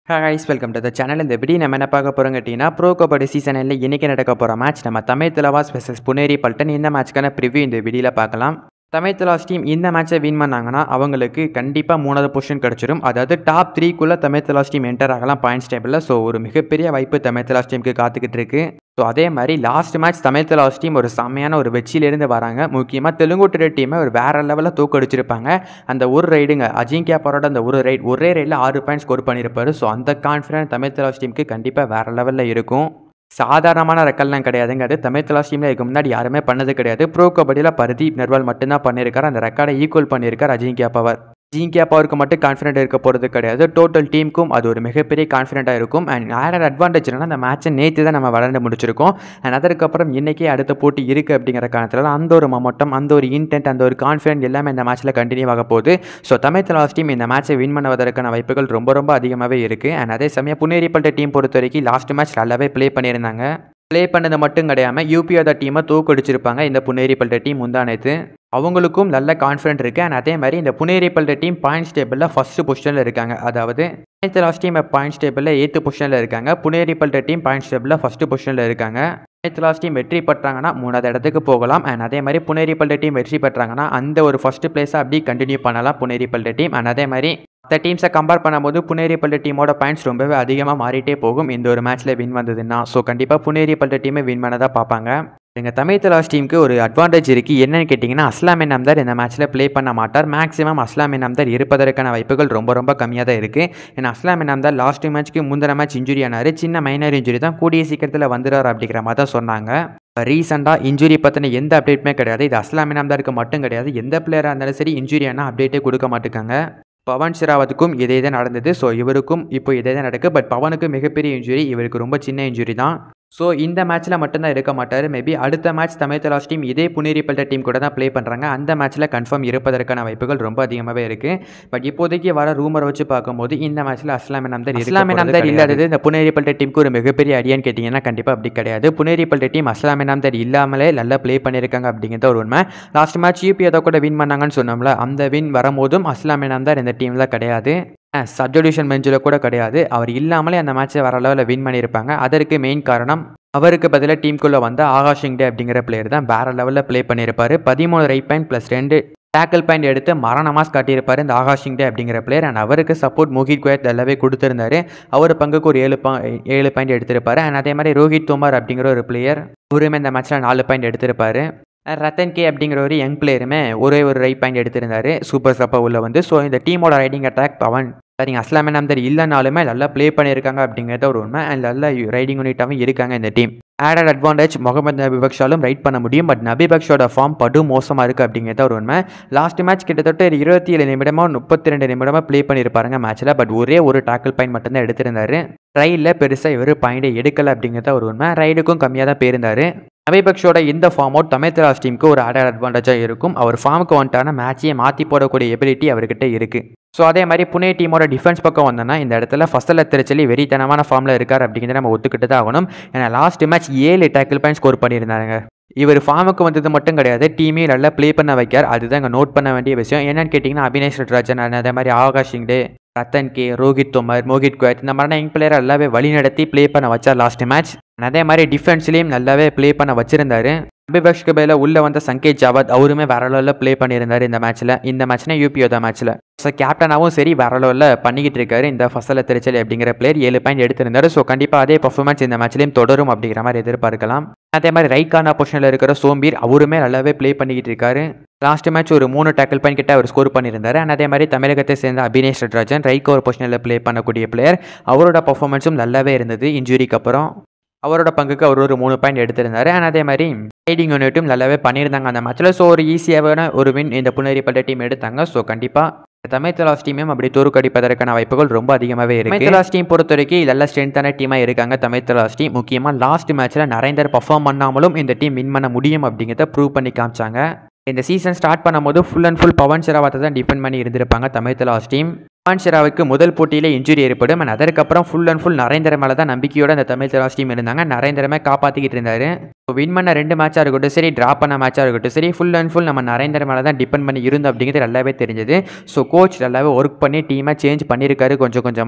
ஹாய்ஸ் welcome to the channel இந்த video நம்ம என்ன பார்க்க போகிறோம் கேட்டிங்கன்னா ப்ரோ கபடி சீசன் இல்லை இன்றைக்கி நடக்க போகிற மேட்ச் நம்ம தமிழ் திலவாஸ் வெர்சஸ் புனேரி பல்டன் இந்த மேட்ச்க்கான ப்ரிவ்யூ இந்த வீடியோவில் பார்க்கலாம் தமிழ் திலாஸ் டீம் இந்த மேட்சை வின் பண்ணாங்கன்னா அவங்களுக்கு கண்டிப்பாக மூணாவது பொசிஷன் கிடச்சிரும் அதாவது டாப் த்ரீக்குள்ளே தமிழ் திலாஸ் டீம் என்டர் ஆகலாம் பாயிண்ட்ஸ் டேபிளில் ஸோ ஒரு மிகப்பெரிய வாய்ப்பு தமிழ் திலாஸ் டீமுக்கு காத்துக்கிட்டு இருக்கு ஸோ அதே மாதிரி last match Tamil Thalaivas team ஒரு செம்மையான ஒரு வெற்றியிலேருந்து வராங்க முக்கியமாக தெலுங்குட்டுற டீமை ஒரு வேற லெவலில் தூக்கடிச்சிருப்பாங்க அந்த ஒரு ரைடுங்க அஜிங்கியா பரோட அந்த ஒரு ரைட் ஒரே ரைடில் ஆறு பாயிண்ட் ஸ்கோர் பண்ணியிருப்பாரு ஸோ அந்த கான்ஃபிடன்ஸ் தமிழ் திலாஸ் டீமுக்கு கண்டிப்பாக வேற லெவலில் இருக்கும் சாதாரணமான ரெக்கல்லாம் கிடையாதுங்க அது தமிழ் திலாஸ் டீமில் இதுக்கு முன்னாடி யாருமே பண்ணது கிடையாது ப்ரோ கபடியில் பரதீப் நர்வால் மட்டும்தான் பண்ணியிருக்காரு அந்த ரெக்கார்டை ஈக்குவல் பண்ணியிருக்கார் அஜிங்கியா பவர் அஜிங்கியா பவருக்கு மட்டும் கான்ஃபிடென்ட் இருக்க போகிறது கிடையாது டோட்டல் டீமுக்கும் அது ஒரு மிகப்பெரிய கான்ஃபிடென்ட்டாக இருக்கும் அண்ட் வேற அட்வான்டேஜ் என்னன்னா அந்த மேட்சை நேற்று தான் நம்ம விளையாண்டு முடிச்சிருக்கோம் அண்ட் அதற்கப்புறம் இன்றைக்கே அடுத்த போட்டி இருக்குது அப்படிங்கிற காரணத்தில் அந்த ஒரு மொமெண்டம் அந்த ஒரு இன்டென்ட் அந்த ஒரு கான்ஃபிடென்ட் எல்லாமே இந்த மேட்ச்சில் கண்டினியூ ஆக போகுது ஸோ தமிழ் திலாஸ் டீம் இந்த மேட்சை வின் பண்ணுவதற்கான வாய்ப்புகள் ரொம்ப ரொம்ப அதிகமாகவே இருக்குது அண்ட் அதே சமயம் புனேரிப்பட்ட டீம் பொறுத்த வரைக்கும் லாஸ்ட் மேட்ச் நல்லாவே ப்ளே பண்ணியிருந்தாங்க ப்ளே பண்ணது மட்டும் கிடையாமல் யூபிஆர் டீமை தூக்கடிச்சிருப்பாங்க இந்த புனேரிப்பல்ட டீம் முந்தானத்து அவங்களுக்கும் நல்ல கான்ஃபிடென்ட் இருக்குது அண்ட் அதே மாதிரி இந்த புனேரிப்பல்ட டீம் பாயிண்ட்ஸ் டேபிளில் ஃபஸ்ட்டு பொசிஷனில் இருக்காங்க அதாவது நேற்று லாஸ்ட் டீம் பாயிண்ட்ஸ் டேபிளில் எய்த்து பொசிஷனில் இருக்காங்க புனேரிப்பல்ட டீம் பாயிண்ட்ஸ் டேபிளில் ஃபஸ்ட்டு பொசிஷனில் இருக்காங்க நேற்று லாஸ்ட் டீம் வெற்றி பெற்றாங்கன்னா மூணாவது இடத்துக்கு போகலாம் அண்ட் அதே மாதிரி புனேரிப்பல்ட டீம் வெற்றி பெற்றாங்கன்னா அந்த ஒரு ஃபஸ்ட்டு பிளேஸை அப்படி கண்டினியூ பண்ணலாம் புனேரிப்பல்ட டீம் அண்ட் அதே மாதிரி மற்ற டீம்ஸை கம்பேர் பண்ணும்போது புனேரிப்பல்ட டீமோட பாயிண்ட்ஸ் ரொம்பவே அதிகமாக மாறிட்டே போகும் இந்த ஒரு மேட்ச்சில் வின் வந்ததுன்னா ஸோ கண்டிப்பாக புனேரிப்பல்ட டீமை வின் பண்ணதாக பார்ப்பாங்க எங்கள் தமிழ் தலாஸ் டீமுக்கு ஒரு அட்வான்டேஜ் இருக்குது என்னன்னு கேட்டிங்கன்னா அஸ்லாமி நம்தார் இந்த மேட்ச்சில் ப்ளே பண்ண மாட்டார் மேக்ஸிமம் அஸ்லாமி நம்தார் இருப்பதற்கான வாய்ப்புகள் ரொம்ப ரொம்ப கம்மியாக தான் இருக்குது ஏன்னா அஸ்லாமி நம்தார் லாஸ்ட் மேட்ச்க்கு முந்தின மேட்ச் இன்ஜுரி ஆனார் சின்ன மைனர் இன்ஜுரி தான் கூடிய சீக்கிரத்தில் வந்துடுறார் அப்படிங்கிற மாதிரி தான் சொன்னாங்க ரீசெண்டாக இன்ஜுரி பற்றின எந்த அப்டேட்டுமே கிடையாது இது அஸ்லாமி நம்தாருக்கு மட்டும் கிடையாது எந்த பிளேயராக இருந்தாலும் சரி இன்ஜுரி ஆனால் அப்டேட்டே கொடுக்க மாட்டேங்காங்க பவன் ஷெராவத்துக்கும் இதே தான் நடந்தது ஸோ இவருக்கும் இப்போ இதே தான் நடக்குது பட் பவனுக்கு மிகப்பெரிய இன்ஜுரி இவருக்கு ரொம்ப சின்ன இன்ஜுரி தான் ஸோ இந்த மேட்ச்சில் மட்டும்தான் இருக்க மாட்டார் மேபி அடுத்த மேட்ச் தமிழ் தலாஸ் டீம் இதே புனேரிப்பல்ட டீம் கூட தான் ப்ளே பண்ணுறாங்க அந்த மேட்ச்சில் கன்ஃபார்ம் இருப்பதற்கான வாய்ப்புகள் ரொம்ப அதிகமாகவே இருக்குது பட் இப்போதைக்கு வர ரூமர் வச்சு பார்க்கும்போது இந்த மேட்ச்சில் அஸ்லாமி நம்தர் இஸ்லாமி நம்தர் இல்லாதது இந்த புனேரிப்பல்ட டீமுக்கு ஒரு மிகப்பெரிய அடியான்னு கேட்டிங்கன்னா கண்டிப்பாக அப்படி கிடையாது புனேரிப்பல்ட டீம் அஸ்லாமி நம்தர் இல்லாமலே நல்லா ப்ளே பண்ணியிருக்காங்க அப்படிங்கிறது ஒரு உண்மை லாஸ்ட் மேட்ச் யூபி அதை கூட வின் பண்ணாங்கன்னு சொன்னோம்ல அந்த வின் வரும்போதும் அஸ்லாமி நம்தர் இந்த டீமில் கிடையாது சப்ஜடியூஷன் பெஞ்சில் கூட கிடையாது அவர் இல்லாமலே அந்த மேட்ச்சை வர லெவலில் வின் பண்ணியிருப்பாங்க அதற்கு மெயின் காரணம் அவருக்கு பதிலாக டீமுக்குள்ளே வந்த ஆகாஷ் சிங்டே அப்படிங்கிற பிளேயர் தான் வேற லெவலில் ப்ளே பண்ணியிருப்பார் பதிமூணு ரைட் பாயிண்ட் ப்ளஸ் ரெண்டு டேக்கிள் பாயிண்ட் எடுத்து மரண மாஸ் காட்டியிருப்பார் இந்த ஆகாஷ் சிங்டே அப்படிங்கிற பிளேயர் அண்ட் அவருக்கு சப்போர்ட் மோஹித் கோயத் நல்லாவே கொடுத்துருந்தாரு அவர் பங்குக்கு ஒரு ஏழு பா ஏழு பாயிண்ட் எடுத்திருப்பாரு அண்ட் அதே மாதிரி ரோஹித் தோமர் அப்படிங்கிற ஒரு பிளேயர் அவருமே இந்த மேட்ச்சில் நாலு பாயிண்ட் எடுத்திருப்பாரு ரத்தன் கே அப்படிங்கிற ஒரு யங் பிளேயருமே ஒரே ஒரு ரைட் பாயிண்ட் எடுத்திருந்தாரு சூப்பர் சப்பா உள்ள வந்து ஸோ இந்த டீமோட ரைடிங் அட்டாக் பவன் சரிங்க அஸ்லாமே நம்தர் இல்லைனாலுமே நல்லா ப்ளே பண்ணியிருக்காங்க அப்படிங்கிறத ஒரு உண்மை அண்ட் நல்ல ரைடிங் யூனிட்டாகவும் இருக்காங்க இந்த டீம் ஆடட் அட்வான்டேஜ் முகமது நபி பக்ஷாலும் ரைட் பண்ண முடியும் பட் நபி பக்ஷோட ஃபார்ம் படு மோசமாக இருக்குது அப்படிங்கிறத ஒரு உண்மை லாஸ்ட் மேட்ச் கிட்டத்தட்ட ஒரு இருபத்தி ஏழு நிமிடமாக முப்பத்தி ரெண்டு நிமிடமாக ப்ளே பண்ணியிருப்பாருங்க மேட்ச்சில் பட் ஒரே ஒரு டாக்கிள் பாயிண்ட் மட்டும்தான் எடுத்திருந்தாரு ரைடில் பெருசாக இவர் பாயிண்டை எடுக்கலை அப்படிங்கிறத ஒரு உண்மை ரைடுக்கும் கம்மியாக தான் போயிருந்தார் நபிபக்ஷோட இந்த ஃபார்ம் அவுட் தமிழ் திராஸ் டீமுக்கு ஒரு ஆடட் அட்வான்டேஜாக இருக்கும் அவர் ஃபார்முக்கு வந்துட்டான மேட்சையை மாற்றி போடக்கூடிய எபிலிட்டி அவர்கிட்ட இருக்குது ஸோ அதே மாதிரி புனே டீமோட டிஃபென்ஸ் பக்கம் வந்தோன்னா இந்த இடத்துல ஃபஸ்ட்டில் திருச்சலி வெறித்தனமான ஃபார்மில் இருக்கார் அப்படிங்கிறத நம்ம ஒத்துக்கிட்டு தான் ஆகணும் ஏன்னா லாஸ்ட் மேட்ச் ஏழு டேக்கிள் பாயிண்ட் ஸ்கோர் பண்ணியிருந்தாங்க இவர் ஃபார்முக்கு வந்தது மட்டும் கிடையாது டீமையும் நல்லா ப்ளே பண்ண வைக்கார் அதுதான் இங்கே நோட் பண்ண வேண்டிய விஷயம் என்னன்னு கேட்டிங்கன்னா அபினேஷ் நட்ராஜன் அதே மாதிரி ஆகாஷ் சிங்டே ரத்தன் கே ரோஹித் தோமர் மோஹித் கோயத் இந்த மாதிரிலாம் யங் பிளேயர் நல்லாவே வழி நடத்தி ப்ளே பண்ண வச்சார் லாஸ்ட் மேட்ச் அதே மாதிரி டிஃபென்ஸ்லேயும் நல்லாவே ப்ளே பண்ண வச்சிருந்தாரு அபிபக்ஷ்க்கு பதில உள்ள வந்த சங்கேத் ஜாவத் அவருமே வேற லெவலில் ப்ளே பண்ணியிருந்தாரு இந்த மேட்ச்சில் இந்த மேட்ச்னா யூபிஓ தான் மேட்ச்சில் ஸோ கேப்டனாகவும் சரி வேற லெவலில் பண்ணிக்கிட்டு இருக்காரு இந்த ஃபஸ்ட்டில் திருச்சலி அப்படிங்கிற பிளேயர் ஏழு பாயிண்ட் எடுத்திருந்தாரு ஸோ கண்டிப்பாக அதே பர்ஃபார்மன்ஸ் இந்த மேட்ச்லையும் தொடரும் அப்படிங்கிற மாதிரி எதிர்பார்க்கலாம் அதே மாதிரி ரைக்கான பொசிஷனில் இருக்கிற சோம்பீர் அவருமே நல்லாவே ப்ளே பண்ணிக்கிட்டு இருக்காரு லாஸ்ட் மேட்ச் ஒரு மூணு டேக்கிள் பாயிண்ட் கிட்ட அவர் ஸ்கோர் பண்ணியிருந்தாரு அண்ட் அதே மாதிரி தமிழகத்தை சேர்ந்த அபினேஷ் நட்ராஜன் ரைக் ஒரு பொசிஷனில் ப்ளே பண்ணக்கூடிய பிளேயர் அவரோட பர்ஃபார்மன்ஸும் நல்லாவே இருந்தது இன்ஜுரிக்கு அப்புறம் அவரோட பங்குக்கு அவர் ஒரு மூணு பாயிண்ட் எடுத்திருந்தாரு அண்ட் அதே மாதிரி ரைடிங் யூனிட்டும் நல்லாவே பண்ணியிருந்தாங்க அந்த மேட்ச்சில் ஸோ ஒரு ஈஸியான ஒரு வின் இந்த புனேரிப்பட்ட டீம் எடுத்தாங்க ஸோ கண்டிப்பாக தமிழ் தலாஸ் டீமையும் அப்படி தோற்கடிப்பதற்கான வாய்ப்புகள் ரொம்ப அதிகமாகவே இருக்கு தலாஸ் டீம் பொறுத்த வரைக்கும் நல்ல ஸ்ட்ரென்த்தான டீமாக இருக்காங்க தமிழ் தலாஸ் டீம் முக்கியமாக லாஸ்ட் மேட்ச்சில் நரேந்தர் பர்ஃபார்ம் பண்ணாமலும் இந்த டீம் வின் பண்ண முடியும் அப்படிங்கிறத ப்ரூவ் பண்ணி காமிச்சாங்க இந்த சீசன் ஸ்டார்ட் பண்ணும்போது ஃபுல் அண்ட் ஃபுல் பவன் ஷெராவத்தை தான் டிஃபெண்ட் பண்ணி இருந்திருப்பாங்க தமிழ் தலாஸ் டீம் பவன் ஷெராவுக்கு முதல் போட்டியில் இன்ஜுரி ஏற்படும் அண்ட் அதற்கப்புறம் ஃபுல் அண்ட் ஃபுல் நரேந்திர மேலே தான் நம்பிக்கையோட அந்த தமிழ் தலாஸ் டீம் இருந்தாங்க நரேந்திரமே காப்பாற்றிக்கிட்டு இருந்தாரு வின் பண்ண ரெண்டு மேட்சாக இருக்கட்டும் சரி ட்ரா பண்ண மேட்சாக இருக்கட்டும் சரி ஃபுல் அண்ட் ஃபுல் நம்ம நரேந்திர மேலே தான் டிபெண்ட் பண்ணி இருந்தோம் அப்படிங்கிறது நல்லாவே தெரிஞ்சது ஸோ கோச் நல்லாவே ஒர்க் பண்ணி டீமை சேஞ்ச் பண்ணியிருக்காரு கொஞ்சம் கொஞ்சமாக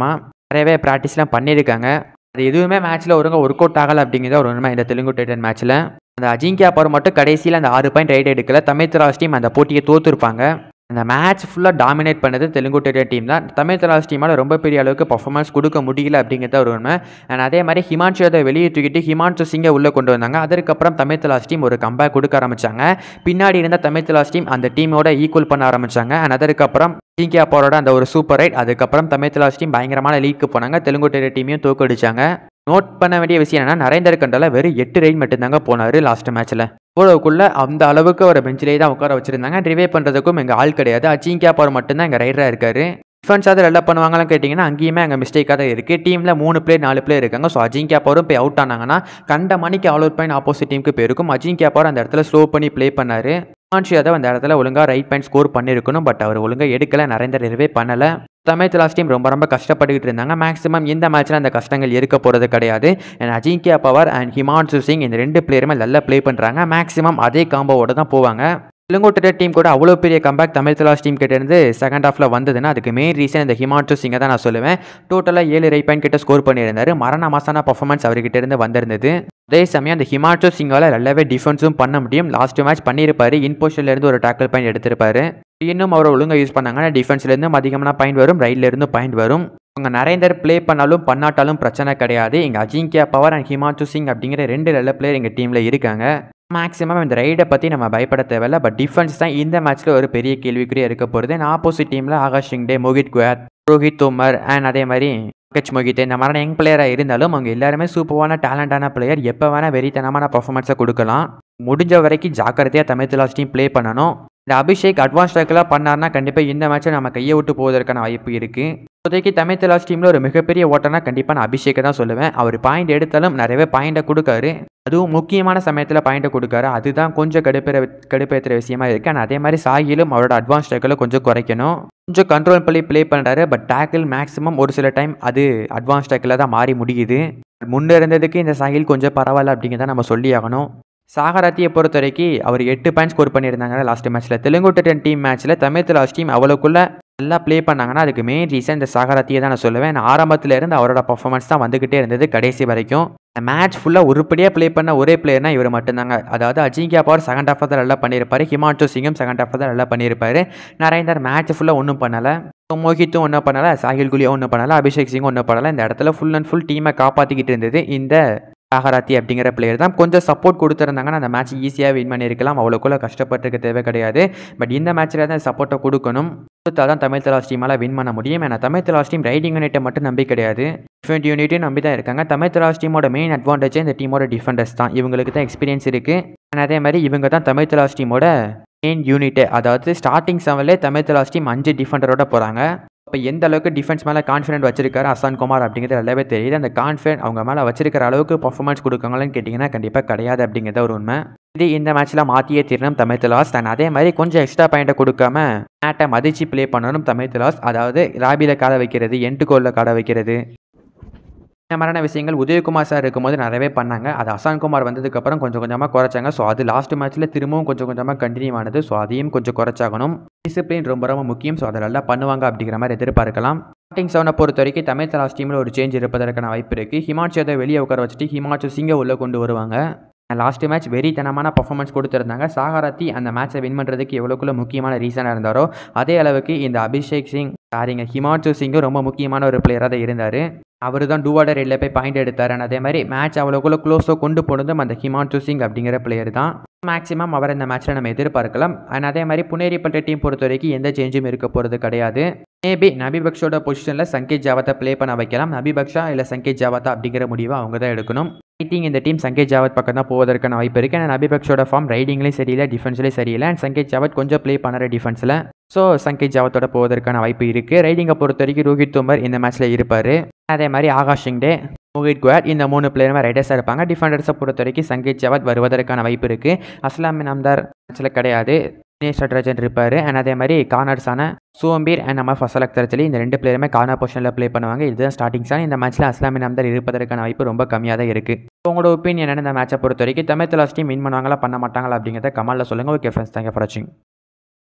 நிறையவே ப்ராக்டிஸ்லாம் பண்ணியிருக்காங்க அது எதுவுமே மேட்ச்சில் ஒழுங்காக ஒர்க் அவுட் ஆகலை அப்படிங்கிறத ஒரு உண்மை இந்த தெலுங்கு டைட்டன் மேட்ச்சில் அந்த அஜிங்கியா பவர் மட்டும் கடைசியில் அந்த ஆறு பாயிண்ட் ரைட் எடுக்கல தமிழ் தராஸ் டீம் அந்த போட்டியை தோற்றுருப்பாங்க அந்த மேட்ச் ஃபுல்லாக டாமினேட் பண்ணது தெலுங்கு டைட்டன் டீம் தான் தமிழ் தராஸ் டீமால் ரொம்ப பெரிய அளவுக்கு பர்ஃபார்மன்ஸ் கொடுக்க முடியல அப்படிங்கிறத ஒரு உண்மை அண்ட் அதே மாதிரி ஹிமான்ஷு அதை வெளியே தூக்கிட்டு ஹிமான்ஷு சிங்கை உள்ளே கொண்டு வந்தாங்க அதற்கப்புறம் தமிழ் தலாஸ் டீம் ஒரு கம்பேக் கொடுக்க ஆரம்பிச்சாங்க பின்னாடி இருந்த தமிழ் தலாஸ் டீம் அந்த டீமோட ஈக்குவல் பண்ண ஆரம்பிச்சாங்க அண்ட் அதற்கப்புறம் ஜிங்கியா பவரோட அந்த ஒரு சூப்பர் ரைட் அதுக்கப்புறம் தமிழ் தலாஸ் டீம் பயங்கரமான லீக்கு போனாங்க தெலுங்கு டைட்டன் டீமையும் தோக்கடிச்சாங்க நோட் பண்ண வேண்டிய விஷயம் என்னன்னா நரேந்தர் கண்டால வெறும் எட்டு ரைட் மட்டும்தாங்க போனார் லாஸ்ட் மேட்ச்சில் இவ்வளவுக்குள்ள அந்த அளவுக்கு ஒரு பெஞ்சிலே தான் உட்கார வச்சிருந்தாங்க ரிவே பண்ணுறதுக்கும் எங்கள் ஆள் கிடையாது அச்சிங்கியா பவர் மட்டும்தான் எங்கள் ரைடராக இருக்காரு டிஃபென்ஸ் அதை நல்லா பண்ணுவாங்களான்னு கேட்டிங்கன்னா அங்கேயுமே அங்கே மிஸ்டேக்காக தான் இருக்குது டீமில் மூணு பிளேயர் நாலு பிளேயர் இருக்காங்க ஸோ அஜிங்கியா பவரும் போய் அவுட் ஆனாங்கன்னா கண்ட மணிக்கு ஆல் அவுட் பாயிண்ட் ஆப்போசிட் டீமுக்கு போயிருக்கும் அஜிங்கியா பவர் அந்த இடத்துல ஸ்லோ பண்ணி ப்ளே பண்ணார் ஹிமான்ஷு யாதவ் அந்த இடத்துல ஒழுங்காக ரைட் பாயிண்ட் ஸ்கோர் பண்ணியிருக்கணும் பட் அவர் ஒழுங்காக எடுக்கல நரேந்தர் ரிவே பண்ணலை தமிழ் லாஸ்ட் டீம் ரொம்ப ரொம்ப கஷ்டப்பட்டுக்கிட்டு இருந்தாங்க மேக்ஸிமம் இந்த மேட்ச்சில் அந்த கஷ்டங்கள் இருக்க போகிறது கிடையாது அண்ட் அஜிங்கியா பவர் அண்ட் ஹிமான்சு சிங் இந்த ரெண்டு பிளேயருமே நல்லா ப்ளே பண்ணுறாங்க மேக்ஸிமம் அதே காம்போவோட தான் போவாங்க தெலுங்கோட்ட டீம் கூட அவ்வளோ பெரிய கம்பேக் தமிழ் தலாஸ் டீம் கிட்ட இருந்து செகண்ட் ஹாஃபில் வந்ததுன்னா அதுக்கு மெயின் ரீசன் இந்த ஹிமான்சு சிங்கை தான் நான் சொல்லுவேன் டோட்டலாக ஏழு ரை பாயிண்ட் கிட்ட ஸ்கோர் பண்ணியிருந்தாரு மரண மாசான பர்ஃபார்மன்ஸ் அவர்கிட்ட இருந்து வந்திருந்தது அதே சமயம் அந்த ஹிமான்சு சிங்கால் நல்லாவே டிஃபென்ஸும் பண்ண முடியும் லாஸ்ட் மேட்ச் பண்ணியிருப்பாரு இன்போஷன்லேருந்து ஒரு டேக்கிள் பாயிண்ட் எடுத்திருப்பாரு இன்னும் அவர் ஒழுங்காக யூஸ் பண்ணாங்கன்னா டிஃபென்ஸ்லேருந்து அதிகமான பாயிண்ட் வரும் ரைட்லேருந்து பாயிண்ட் வரும் அவங்க நரேந்தர் ப்ளே பண்ணாலும் பண்ணாட்டாலும் பிரச்சனை கிடையாது எங்கள் அஜிங்கியா பவர் அண்ட் ஹிமான்சு சிங் அப்படிங்கிற ரெண்டு நல்ல பிளேயர் எங்கள் டீமில் இருக்காங்க மேக்ஸிமம் இந்த ரைடை பற்றி நம்ம பயப்பட தேவையில்ல பட் டிஃபென்ஸ் தான் இந்த மேட்ச்சில் ஒரு பெரிய கேள்விக்குறியாக இருக்க போகிறது அண்ட் ஆப்போசிட் டீமில் ஆகாஷ் சிங்டே மோகித் குயாத் ரோஹித் தோமர் அண்ட் அதே மாதிரி பங்கஜ் மோகித் இந்த மாதிரி யங் பிளேயராக இருந்தாலும் அவங்க எல்லாருமே சூப்பரான டேலண்டான பிளேயர் எப்போ வேணால் வெறித்தனமான பர்ஃபார்மன்ஸை கொடுக்கலாம் முடிஞ்ச வரைக்கும் ஜாக்கிரதையாக தமிழ் லாஸ்ட் டீம் ப்ளே பண்ணணும் இந்த அபிஷேக் அட்வான்ஸ் டேக்கெலாம் பண்ணார்னா கண்டிப்பாக இந்த மேட்ச்சை நம்ம கையை விட்டு போவதற்கான வாய்ப்பு இருக்குது இப்போதைக்கு தமிழ் தலாஸ் டீமில் ஒரு மிகப்பெரிய ஓட்டனா கண்டிப்பாக நான் அபிஷேக்கை தான் சொல்லுவேன் அவர் பாயிண்ட் எடுத்தாலும் நிறையவே பாயிண்டை கொடுக்காரு அதுவும் முக்கியமான சமயத்தில் பாயிண்டை கொடுக்காரு அதுதான் கொஞ்சம் கடுப்பேற கடுப்பேற்றுற விஷயமா இருக்குது ஆனால் அதே மாதிரி சாகிலும் அவரோட அட்வான்ஸ் டேக்கில் கொஞ்சம் குறைக்கணும் கொஞ்சம் கண்ட்ரோல் பண்ணி ப்ளே பண்ணுறாரு பட் டேக்கிள் மேக்ஸிமம் ஒரு சில டைம் அது அட்வான்ஸ் டேக்கில் தான் மாறி முடியுது முன்னே இருந்ததுக்கு இந்த சாகில் கொஞ்சம் பரவாயில்ல அப்படிங்கிறத நம்ம சொல்லி ஆகணும் சாகராத்தியை பொறுத்த வரைக்கும் அவர் எட்டு பாயிண்ட் ஸ்கோர் பண்ணியிருந்தாங்க லாஸ்ட் மேட்ச்சில் தெலுங்கு டென் டீம் மேட்ச்சில் தமிழ் லாஸ்ட் டீம் அவ்வளோக்குள்ள நல்லா ப்ளே பண்ணாங்கன்னா அதுக்கு மெயின் ரீசன் இந்த சாகராத்தியை தான் நான் சொல்லுவேன் நான் ஆரம்பத்தில் இருந்து அவரோட பர்ஃபார்மன்ஸ் தான் வந்துக்கிட்டே இருந்தது கடைசி வரைக்கும் இந்த மேட்ச் ஃபுல்லாக உருப்படியாக ப்ளே பண்ண ஒரே பிளேயர்னா இவர் மட்டும்தாங்க அதாவது அஜிங்கியா பவர் செகண்ட் ஹாஃப் தான் நல்லா பண்ணியிருப்பாரு ஹிமான்சு சிங்கும் செகண்ட் ஹாஃப் தான் நல்லா பண்ணியிருப்பாரு நரேந்தர் மேட்ச் ஃபுல்லாக ஒன்றும் பண்ணலை மோஹித்தும் ஒன்றும் பண்ணலை சாஹில் குலியும் ஒன்றும் பண்ணலை அபிஷேக் சிங்கும் ஒன்றும் பண்ணலை இந்த இடத்துல ஃபுல் அண்ட் ஃபுல் டீமை காப்பாற்றிக்கிட்டு இருந்தது இந்த சாகராத்தி அப்படிங்கிற பிளேயர் தான் கொஞ்சம் சப்போர்ட் கொடுத்துருந்தாங்கன்னா அந்த மேட்ச் ஈஸியாக வின் பண்ணியிருக்கலாம் அவ்வளோக்குள்ள கஷ்டப்பட்டுருக்க தேவை கிடையாது பட் இந்த மேட்ச்சில் தான் சப்போர்ட்டை கொடுக்கணும் கொடுத்தா தான் தமிழ் தலாஸ் டீமால் வின் பண்ண முடியும் ஏன்னா தமிழ் தலாஸ் டீம் ரைடிங் யூனிட்டை மட்டும் நம்பி கிடையாது டிஃபெண்ட் யூனிட்டையும் நம்பி தான் இருக்காங்க தமிழ் தலாஸ் டீமோட மெயின் அட்வான்டேஜ் இந்த டீமோட டிஃபெண்டர்ஸ் தான் இவங்களுக்கு தான் எக்ஸ்பீரியன்ஸ் இருக்குது அதே மாதிரி இவங்க தான் தமிழ் தலாஸ் டீமோட மெயின் யூனிட்டு அதாவது ஸ்டார்டிங் செவன்லே தமிழ் தலாஸ் டீம் அஞ்சு டிஃபெண்டரோட போகிறாங்க இப்போ எந்த அளவுக்கு டிஃபென்ஸ் மேலே கான்ஃபிடென்ட் வச்சிருக்காரு அசான் குமார் அப்படிங்கிறது நல்லாவே தெரியுது அந்த கான்ஃபிடென்ட் அவங்க மேலே வச்சிருக்கிற அளவுக்கு பர்ஃபார்மன்ஸ் கொடுக்காங்களான்னு கேட்டிங்கன்னா கண்டிப்பாக கிடையாது அப்படிங்கிறத ஒரு உண்மை இது இந்த மேட்ச்சில் மாற்றியே தீரணும் தமிழ் தலாஸ் தான் அதே மாதிரி கொஞ்சம் எக்ஸ்ட்ரா பாயிண்ட்டை கொடுக்காம மேட்டை மதிச்சு ப்ளே பண்ணணும் தமிழ் தலாஸ் அதாவது ராபியில் காட வைக்கிறது எண்டு கோலில் காட வைக்கிறது இந்த மாதிரியான விஷயங்கள் உதயகுமார் சார் இருக்கும்போது நிறையவே பண்ணாங்க அது அசான் குமார் வந்ததுக்கப்புறம் கொஞ்சம் கொஞ்சமாக குறைச்சாங்க ஸோ அது லாஸ்ட் மேட்ச்சில் திரும்பவும் கொஞ்சம் கொஞ்சமாக கண்டினியூ ஆனது ஸோ அதையும் கொஞ்சம் குறைச்சாகணும் டிசிப்ளின் ரொம்ப ரொம்ப முக்கியம் ஸோ அதை நல்லா பண்ணுவாங்க அப்படிங்கிற மாதிரி எதிர்பார்க்கலாம் ஸ்டார்டிங் செவனை பொறுத்த வரைக்கும் தமிழ் தலாஸ் டீமில் ஒரு சேஞ்ச் இருப்பதற்கான வாய்ப்பு இருக்குது ஹிமாச்சு அதை வெளியே உட்கார வச்சுட்டு ஹிமாச்சு சிங்கை உள்ளே கொண்டு வருவாங்க லாஸ்ட் மேட்ச் வெறித்தனமான பர்ஃபார்மன்ஸ் கொடுத்துருந்தாங்க சாகராத்தி அந்த மேட்சை வின் பண்ணுறதுக்கு எவ்வளோக்குள்ள முக்கியமான ரீசனாக இருந்தாரோ அதே அளவுக்கு இந்த அபிஷேக் சிங் சாரிங்க ஹிமாச்சு சிங்கும் ரொம்ப முக்கியமான ஒரு பிளேயராக தான் இருந்தார் அவர் தான் டூவாடர் ரெட்டில் போய் பாயிண்ட் எடுத்தார் அதே மாதிரி மேட்ச் அவ்வளோக்குள்ள க்ளோஸாக கொண்டு போனதும் அந்த ஹிமான்சு சிங் அப்படிங்கிற பிளேயர் தான் மேக்ஸிமம் அவர் இந்த மேட்ச்சில் நம்ம எதிர்பார்க்கலாம் அண்ட் அதே மாதிரி புனேரிப்பட்ட டீம் பொறுத்த வரைக்கும் எந்த சேஞ்சும் இருக்க போகிறது கிடையாது மேபி நபி பக்ஷோட பொசிஷனில் சங்கேத் ஜாவத்தை ப்ளே பண்ண வைக்கலாம் நபி பக்ஷா இல்லை சங்கேத் ஜாவத்தா அப்படிங்கிற முடிவை அவங்க தான் எடுக்கணும் ரைட்டிங் இந்த டீம் சங்கேத் ஜாவத் பக்கம் தான் போவதற்கான வாய்ப்பு இருக்குது அண்ட் நபி பக்ஷோட ஃபார்ம் ரைடிங்லேயும் சரியில்லை டிஃபென்ஸ்லேயும் சரியில்லை அண்ட் சங்கேத் ஜாவத் கொஞ்சம் ப்ளே பண்ணுற டிஃபென்ஸில் ஸோ சங்கேத் ஜாவத்தோட போவதற்கான வாய்ப்பு இருக்குது ரைடிங்கை பொறுத்த வரைக்கும் ரோஹித் தோமர் இந்த மேட்ச்சில் இருப்பார் அதே மாதிரி ஆகாஷ் சிங்டே மோஹித் குவாட் இந்த மூணு பிளேயருமே ரைடர்ஸாக இருப்பாங்க டிஃபெண்டர்ஸை பொறுத்த வரைக்கும் சங்கேத் ஜாவத் வருவதற்கான வாய்ப்பு இருக்குது அஸ்லாம் நாம்தார் மேட்ச்சில் கிடையாது தினேஷ் நட்ராஜன் இருப்பார் அண்ட் அதே மாதிரி கார்னர்ஸான சோம்பீர் அண்ட் நம்ம ஃபசல் அக்தர் சொல்லி இந்த ரெண்டு பிளேயருமே கார்னர் பொசிஷனில் ப்ளே பண்ணுவாங்க இதுதான் ஸ்டார்டிங் சான் இந்த மேட்ச்சில் அஸ்லாமி நாம்தார் இருப்பதற்கான வாய்ப்பு ரொம்ப கம்மியாக தான் இருக்குது உங்களோட ஒப்பீனியன் என்ன இந்த மேட்சை பொறுத்த வரைக்கும் தமிழ் தலாஸ் டீம் வின் பண்ணுவாங்களா பண்ண மாட்டாங்களா அப்படிங்கிறத கமலில் சொல்லுங்கள் ஓகே ஃப்ரெண்ட்ஸ் தேங்க்யூ ஃபார் வாட்சிங்